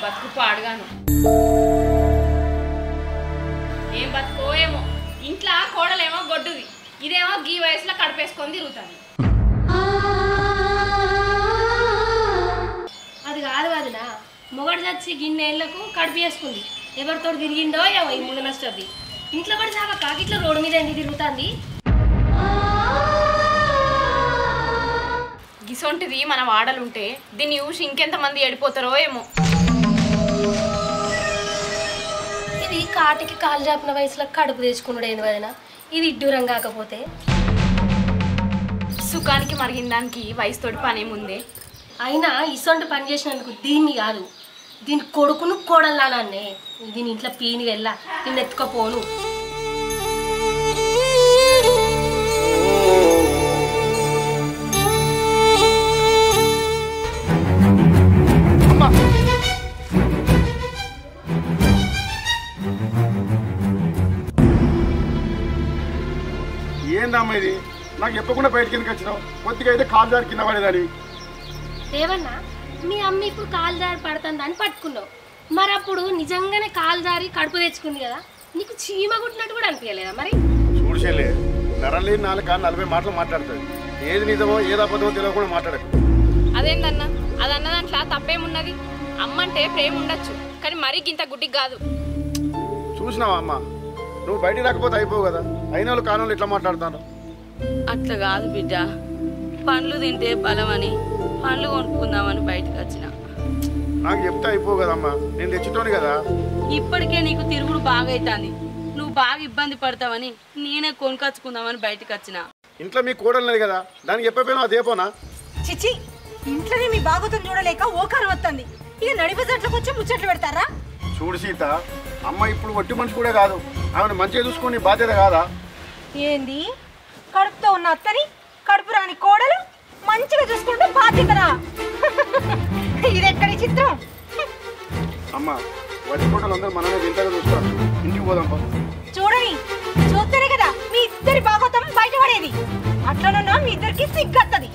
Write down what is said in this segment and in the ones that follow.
బతుకు పాడుగాను ఏం బతుకో ఏమో ఇంట్లో కోడలేమో గొడ్డుది ఇదేమో గీ వయసులో కడిపేసుకొని తిరుగుతుంది అది కాదు వదిన మొగడు చచ్చి గిన్నెళ్లకు కడుపు చేసుకుంది ఎవరితో తిరిగిందో ఏమో ఈ ముందు నష్టది ఇంట్లో పడి సాగ కాకిట్లో రోడ్డు మీద ఎందుకు తిరుగుతుంది గిసొంటిది మన వాడలుంటే దీన్ని చూసి ఇంకెంతమంది ఎడిపోతారో ఏమో ఇది కాటికి కాలు చాపిన వయసులో కడుపు తెచ్చుకున్నాడు ఏంది వదిన ఇది ఇడ్డూరం కాకపోతే సుఖానికి మరిగిన దానికి వయసుతోటి పనేముందే అయినా ఇసొంటి పని చేసినందుకు దీన్ని కాదు దీని కొడుకును కోడల్లానే దీని ఇంట్లో పీని వెళ్ళా నిన్ను ఎత్తుకపోను ఏందమ్మా ఇది నాకు చెప్పకుండా బయటికి ఎందుకు వచ్చినావు కొద్దిగా అయితే కాలు జారి కింద పడేదాన్ని ఏమన్నా మీ అమ్మ ఇప్పుడు కాలు జారి పడుతుంది అని పట్టుకున్నావు మరి అప్పుడు నిజంగానే కాలు జారి కడుపు తెచ్చుకుంది కదా నీకు చీమ కుట్టినట్టు కూడా అనిపించలేదా మరి చూడలే నరలేని నాలుక నలభై మాటలు మాట్లాడుతుంది ఏది నిజమో ఏది అబద్ధమో తెలియకుండా మాట్లాడకు అదేందన్నా అదన్న దాంట్లో తప్పేమున్నది అమ్మంటే ప్రేమ ఉండొచ్చు కానీ మరీ గింత గుడ్డికి కాదు చూసినావా అమ్మ నువ్వు బయటికి రాకపోతే అయిపోవు కదా అయిన వాళ్ళు కాని వాళ్ళు ఇట్లా మాట్లాడుతాను అట్లా కాదు బిడ్డ పండ్లు తింటే బలమని పండ్లు కొనుక్కుందామని బయటకు వచ్చిన నాకు చెప్తే అయిపోవు కదమ్మా నేను తెచ్చుతోని కదా ఇప్పటికే నీకు తిరుగుడు బాగా అవుతుంది నువ్వు బాగా ఇబ్బంది పడతావని నేనే కొనుకొచ్చుకుందామని బయటకు వచ్చిన ఇంట్లో మీ కోడలు లేదు కదా దానికి చెప్పకపోయినా అదేపోనా చిచి ఇంట్లోనే మీ బాగోతం చూడలేక ఓకారం వస్తుంది ఇక నడిపజట్లకు వచ్చి ముచ్చట్లు పెడతారా చూడు సీత అమ్మ ఇప్పుడు ఒట్టి మనిషి కూడా కాదు ఆమెను మంచిగా చూసుకుని బాధ్యత కాదా ఏంది కడుపుతో ఉన్న అత్తని కడుపు రాని కోడలు మంచిగా చూసుకుంటూ బాధ్యతరా ఇది ఎక్కడి చిత్రం అమ్మ వట్టి కోటలు అందరూ మనమే వింతగా చూస్తారు ఇంటికి పోదాం పా. చూడని చూస్తేనే కదా మీ ఇద్దరి బాగోతం బయటపడేది అట్లనన్నా మీ ఇద్దరికి సిగ్గత్తది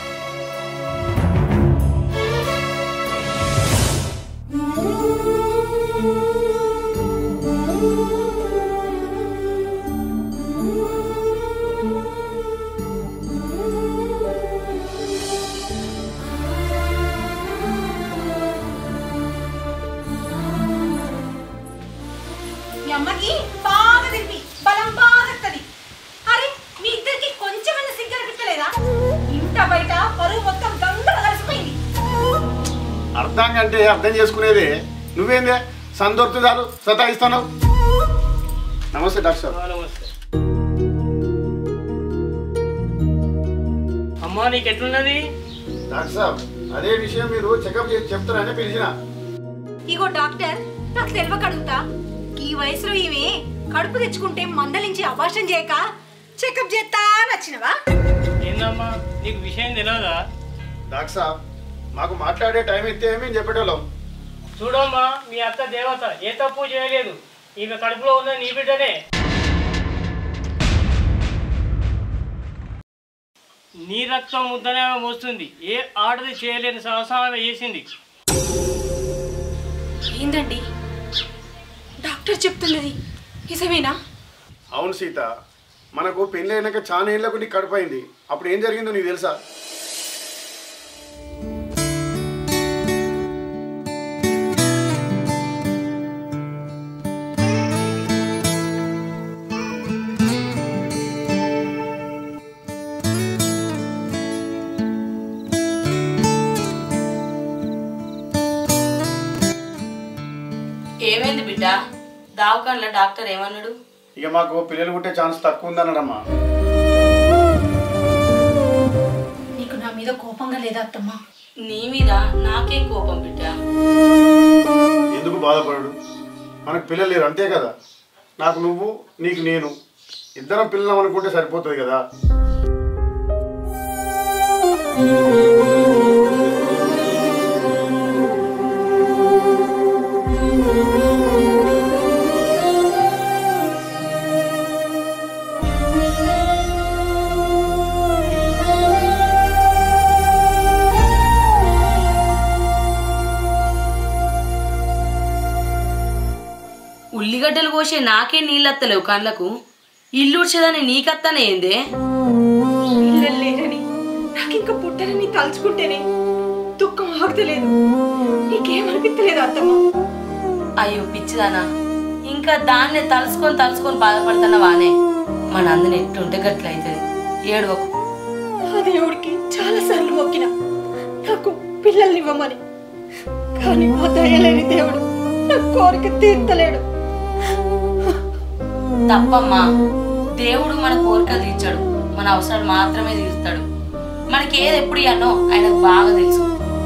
మీ అమ్మకి బాగా తిప్పి బలం బాగా వస్తుంది అరే మీ ఇద్దరికి కొంచెమైనా సిగ్గర పిట్టలేదా ఇంట బయట పరువు మొత్తం గంగలు కలిసిపోయింది అర్థం అంటే అర్థం చేసుకునేదే నువ్వేందే సందొరుతు చాలు సతాయిస్తాను నమస్తే డాక్టర్ సార్ అమ్మా నీకు ఎట్లున్నది డాక్టర్ సార్ అదే విషయం మీరు చెకప్ చేసి చెప్తారని పిలిచిన ఇగో డాక్టర్ నాకు తెలియక అడుగుతా ఈ వయసులో ఇవే కడుపు తెచ్చుకుంటే మందలించి అభాషణ చేయక చెకప్ చేస్తా నచ్చినవా ఏందమ్మా నీకు విషయం తెలియదా డాక్టర్ సార్ మాకు మాట్లాడే టైం ఇస్తే మేము చెప్పేటోళ్ళం చూడమ్మా మీ అత్త దేవత ఏ తప్పు చేయలేదు ఈమె కడుపులో ఉన్న నీ బిడ్డనే నీ రక్తం ముద్దనే ఆమె మోస్తుంది ఏ ఆడది చేయలేని సాహసం ఆమె చేసింది ఏందండి డాక్టర్ చెప్తున్నది నిజమేనా అవును సీత మనకు పెళ్ళి అయినాక చాలా ఏళ్ళకు నీకు కడుపైంది అప్పుడు ఏం జరిగిందో నీకు తెలుసా ఏమైంది బిడ్డ దావకాన్ల డాక్టర్ ఏమన్నాడు ఇక మాకు పిల్లలు పుట్టే ఛాన్స్ తక్కువ ఉందన్నాడమ్మా నీకు నా మీద కోపంగా లేదా అత్తమ్మా నీ మీద నాకేం కోపం బిడ్డ ఎందుకు బాధపడడు మనకు పిల్లలు లేరు అంతే కదా నాకు నువ్వు నీకు నేను ఇద్దరం పిల్లలు అనుకుంటే సరిపోతుంది కదా పోసే నాకే నీళ్ళత్తలేవు కళ్ళకు ఇల్లు ఉడ్చేదని నీకత్తనే ఏందే పిల్లలు లేరని నాకు ఇంకా పుట్టరని తలుచుకుంటేనే దుఃఖం ఆగుతలేదు నీకేమనిపించలేదు అత్తమ్మ అయ్యో పిచ్చిదానా ఇంకా దాన్నే తలుసుకొని తలుసుకొని బాధపడుతున్నావానే మన అందరిని ఎట్టుంటే గట్లయితుంది ఏడవకు ఆ దేవుడికి చాలా సార్లు మొక్కిన నాకు పిల్లల్ని ఇవ్వమని కానీ మా దయలేని దేవుడు నా కోరిక తీర్చలేడు తప్పమ్మా దేవుడు మన కోరికలు తీర్చాడు మన అవసరాలు మాత్రమే తీరుస్తాడు మనకి ఏది ఎప్పుడు ఇవ్వనో ఆయనకు బాగా తెలుసు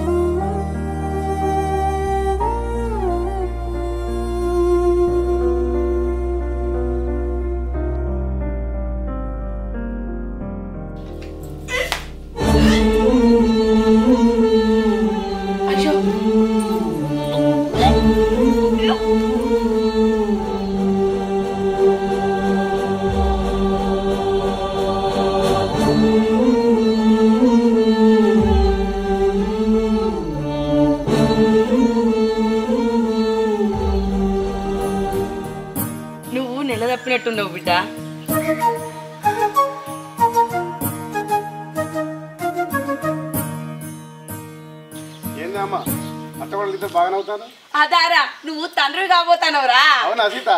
అయ్యో నువ్వు నెల తప్పినట్టున్నావు బిడ్డ ఏంది అమ్మ అత్త వాళ్ళు ఇద్దరు బాగానే అవుతారు అదారా నువ్వు తండ్రి కాబోతానవరా అవునా సీత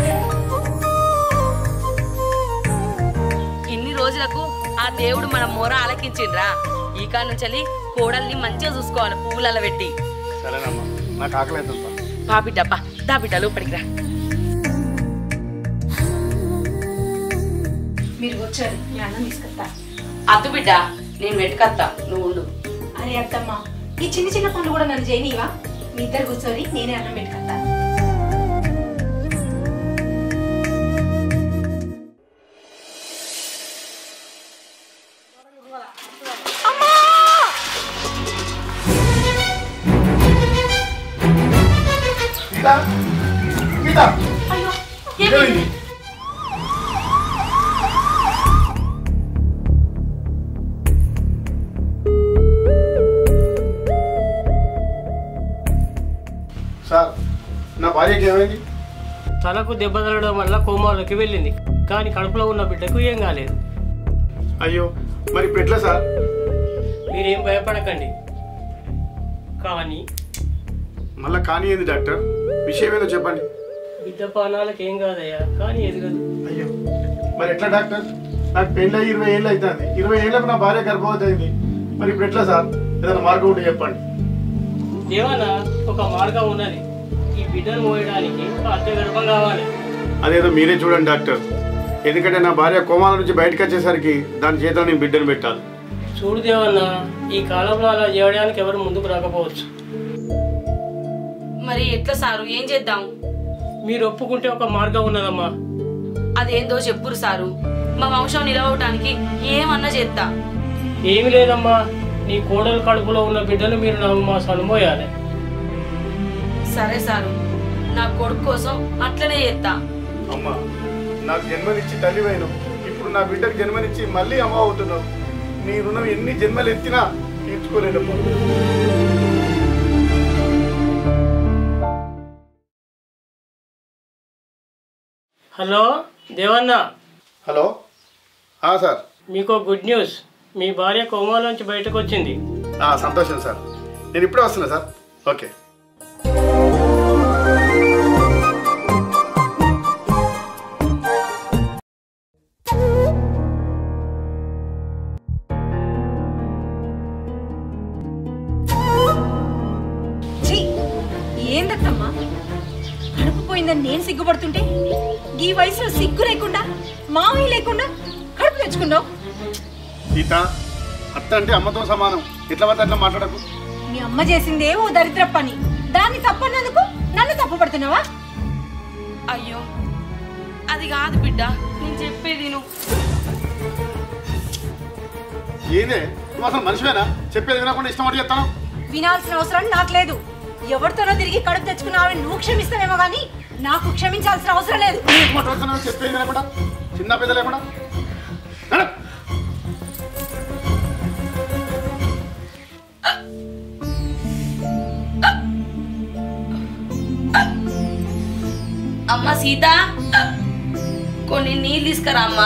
ఇన్ని రోజులకు ఆ దేవుడు మన మొర ఆలకించిండ్రా ఈ కాడ నుంచి కోడల్ని మంచిగా చూసుకోవాలి పువ్వులలో పెట్టి సరేనమ్మా నాకు ఆకలి అవుతుందా పా బిడ్డప్ప దా బిడ్డ లోపలికి రా మీరు వచ్చారు మీ అన్నం తీసుకొస్తా అద్దు బిడ్డ నేను వెట్టుకత్తా నువ్వు ఉండు అరే అత్తమ్మ ఈ చిన్న చిన్న పనులు కూడా నన్ను చేయనివా మీ ఇద్దరు కూర్చొని నేనే అన్నం పెట్టుకొస్తా సీత సీత ఏమైంది? సార్ నా భార్యకి ఏమైంది తలకు దెబ్బ తగలడం వల్ల కోమాలోకి వెళ్ళింది కానీ కడుపులో ఉన్న బిడ్డకు ఏం కాలేదు అయ్యో మరి ఇప్పుడు ఎట్లా సార్ మీరేం భయపడకండి కానీ మళ్ళా కానీ ఏంది డాక్టర్ విషయం ఏదో చెప్పండి బిడ్డ పానాలకు ఏం కాదయ్యా కానీ ఎదగదు అయ్యో మరి ఎట్లా డాక్టర్ నాకు పెళ్ళి అయ్యి ఇరవై ఏళ్ళు అవుతుంది ఇరవై ఏళ్ళకు నా భార్య గర్భవతి అయింది మరి ఇప్పుడు ఎట్లా సార్ ఏదైనా మార్గం ఉంటే చెప్పండి దేవన ఒక మార్గం ఉన్నది ఈ బిడ్డను మోయడానికి ఒక అద్దె గర్భం కావాలి అదేదో మీరే చూడండి డాక్టర్ ఎందుకంటే నా భార్య కోమాల నుంచి బయటకు వచ్చేసరికి దాని చేత నేను బిడ్డను పెట్టాలి చూడు దేవన్న ఈ కాలంలో అలా చేయడానికి ఎవరు ముందుకు రాకపోవచ్చు మరి ఎట్లా సారు ఏం చేద్దాం మీరు ఒప్పుకుంటే ఒక మార్గం ఉన్నదమ్మా అదేందో చెప్పురు సారు మా వంశం నిలవటానికి ఏమన్నా చేద్దా ఏమి లేదమ్మా నీ కోడలు కడుపులో ఉన్న బిడ్డను మీరు నాలుగు మాసాలు మోయాలి సరే సారు నా కొడుకు కోసం అట్లనే చేద్దా అమ్మ నాకు జన్మనిచ్చి తల్లివైన ఇప్పుడు నా బిడ్డకు జన్మనిచ్చి మళ్ళీ అమ్మ అవుతున్నావు నీ రుణం ఎన్ని జన్మలు ఎత్తినా తీర్చుకోలేదమ్మా హలో దేవన్న హలో ఆ, సార్ మీకు గుడ్ న్యూస్ మీ భార్య కోమాలోంచి బయటకు వచ్చింది ఆ, సంతోషం సార్ నేను ఇప్పుడే వస్తున్నా సార్ ఓకే ఛీ ఏందత్తమ్మా కడుపు పోయిందని నేను సిగ్గుపడుతుంటే ఈ వయసులో సిగ్గు లేకుండా మామయ్య లేకుండా కడుపు తెచ్చుకున్నావు సీత అత్త అంటే అమ్మతో సమానం ఇట్లా పడితే అట్లా మాట్లాడకు మీ అమ్మ చేసిందే ఓ దరిద్ర పని దాన్ని తప్పన్నందుకు నన్ను తప్పు పడుతున్నావా అయ్యో అది కాదు బిడ్డ నేను చెప్పేది నువ్వు ఏదే నువ్వు అసలు మనిషివేనా చెప్పేది వినకుండా ఇష్టం అడిగి చెప్తాను వినాల్సిన అవసరం నాకు లేదు ఎవరితోనో తిరిగి కడుపు తెచ్చుకున్నావని నువ్వు క్షమిస్తావేమో కానీ నాకు క్షమించాల్సిన అవసరం లేదు మాట్లాడుతున్నావు చెప్పేది వినకుండా చిన్న పెద్ద లేకుండా నడు. అమ్మ సీత కొన్ని నీళ్ళు తీసుకురా అమ్మా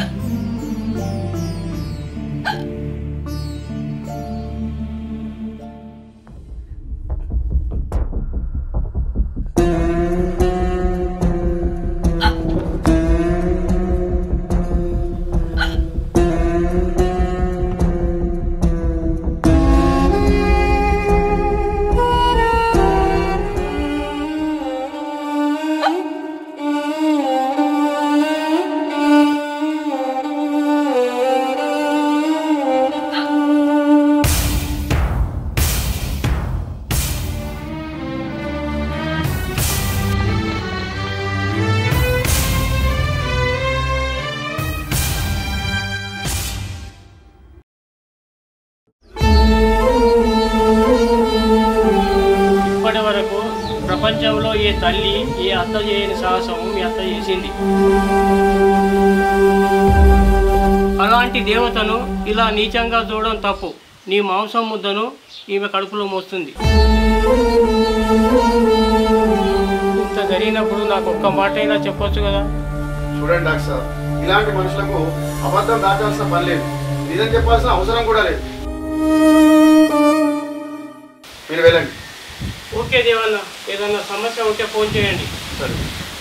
ఇప్పటి వరకు ప్రపంచంలో ఏ తల్లి ఏ అత్త చేయని సాహసం మీ అత్త చేసింది అలాంటి దేవతను ఇలా నీచంగా చూడడం తప్పు నీ మాంసం ముద్దను ఈమె కడుపులో మోస్తుంది ఇంత జరిగినప్పుడు నాకు ఒక్క మాట అయినా చెప్పొచ్చు కదా చూడండి డాక్టర్ సార్ ఇలాంటి మనుషులకు అబద్ధం దాచాల్సిన పని లేదు నిజం చెప్పాల్సిన అవసరం కూడా లేదు మీరు వెళ్ళండి ఓకే దేవన్న ఏదన్నా సమస్య ఉంటే ఫోన్ చేయండి సరే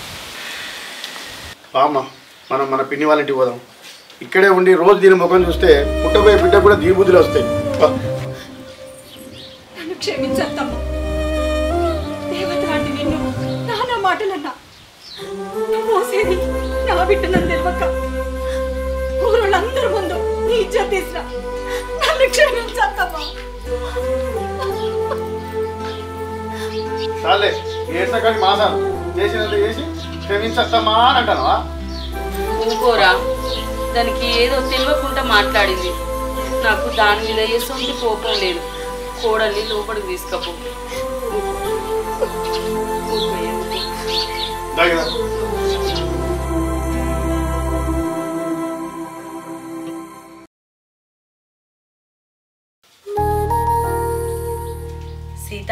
బామ్మ మనం మన పిన్ని వాళ్ళ ఇంటికి పోదాం ఇక్కడే ఉండి రోజు దీని ముఖం చూస్తే పుట్టబోయే బిడ్డ కూడా దీని బుద్ధులు వస్తాయి బా. నన్ను క్షమించత్తమ్మ దేవత లాంటి నిన్ను నానా మాటలన్నా మోసేది నా బిడ్డనని తెలియక ఊరోళ్ళందరి ముందు నీ ఇజ్జత్ తీసిన నన్ను క్షమించత్తమ్మ చాలే ఏడ్చకాడి మాసాలు చేసినంత చేసి క్షమించత్తమ్మా అని అంటాను ఊకోరా దానికి ఏదో తెలియకుండా మాట్లాడింది నాకు దాని మీద ఎటువంటి కోపం లేదు కోడల్ని లోపలికి తీసుకపో దగ్గర సీత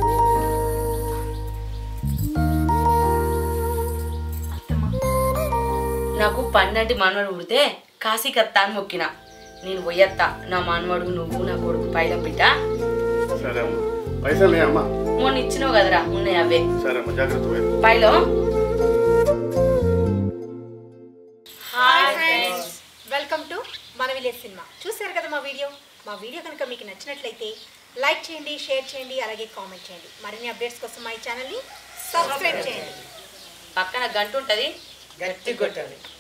నాకు పన్నెండు మనవడు పుడితే కాశీకత్తా అని మొక్కిన నేను పోయత్తా నా మనవడు నువ్వు నా కొడుకు పైలం బిడ్డ సరే అమ్మా పైసలు లే అమ్మా మొన్న ఇచ్చినావు కదరా ఉన్నాయి అవే సరే అమ్మా జాగ్రత్త పోయి పైలో వెల్కమ్ టు మన విలేజ్ సినిమా చూశారు కదా మా వీడియో మా వీడియో కనుక మీకు నచ్చినట్లయితే లైక్ చేయండి షేర్ చేయండి అలాగే కామెంట్ చేయండి మరిన్ని అప్డేట్స్ కోసం మా ఈ ఛానల్ని సబ్స్క్రైబ్ చేయండి పక్కన గంట ఉంటుంది గట్టి కొట్టాలి